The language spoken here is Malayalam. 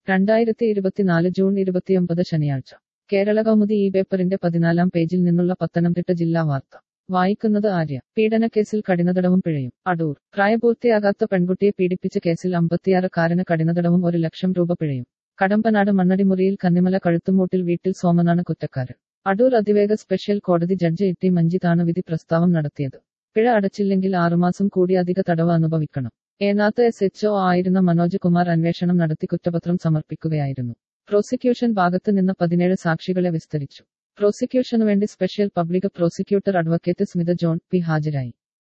രണ്ടായിരത്തി ഇരുപത്തിനാല് ജൂൺ ഇരുപത്തിയൊമ്പത് ശനിയാഴ്ച കേരള കൗമുദി ഈ പേപ്പറിന്റെ പതിനാലാം പേജിൽ നിന്നുള്ള പത്തനംതിട്ട ജില്ലാ വാർത്ത വായിക്കുന്നത് ആര്യ പീഡനക്കേസിൽ കഠിനതടവും പിഴയും അടൂർ പ്രായപൂർത്തിയാകാത്ത പെൺകുട്ടിയെ പീഡിപ്പിച്ച കേസിൽ അമ്പത്തിയാറുകാരന് കഠിനതടവും ഒരു ലക്ഷം രൂപ പിഴയും കടമ്പനാട് മണ്ണടിമുറിയിൽ കന്നിമല കഴുത്തുമൂട്ടിൽ വീട്ടിൽ സോമനാണ് കുറ്റക്കാരൻ അടൂർ അതിവേഗ സ്പെഷ്യൽ കോടതി ജഡ്ജി ഇട്ടി മഞ്ജിതാണ് വിധി പ്രസ്താവം നടത്തിയത് പിഴ അടച്ചില്ലെങ്കിൽ ആറുമാസം കൂടി അധിക തടവ് അനുഭവിക്കണം ഏനാത്ത് എസ് എച്ച് ഒ ആയിരുന്ന മനോജ് കുമാർ അന്വേഷണം നടത്തി കുറ്റപത്രം സമർപ്പിക്കുകയായിരുന്നു പ്രോസിക്യൂഷൻ ഭാഗത്ത് നിന്ന് പതിനേഴ് സാക്ഷികളെ വിസ്തരിച്ചു പ്രോസിക്യൂഷനു വേണ്ടി special public prosecutor advocate Smitha John P ഹാജരായി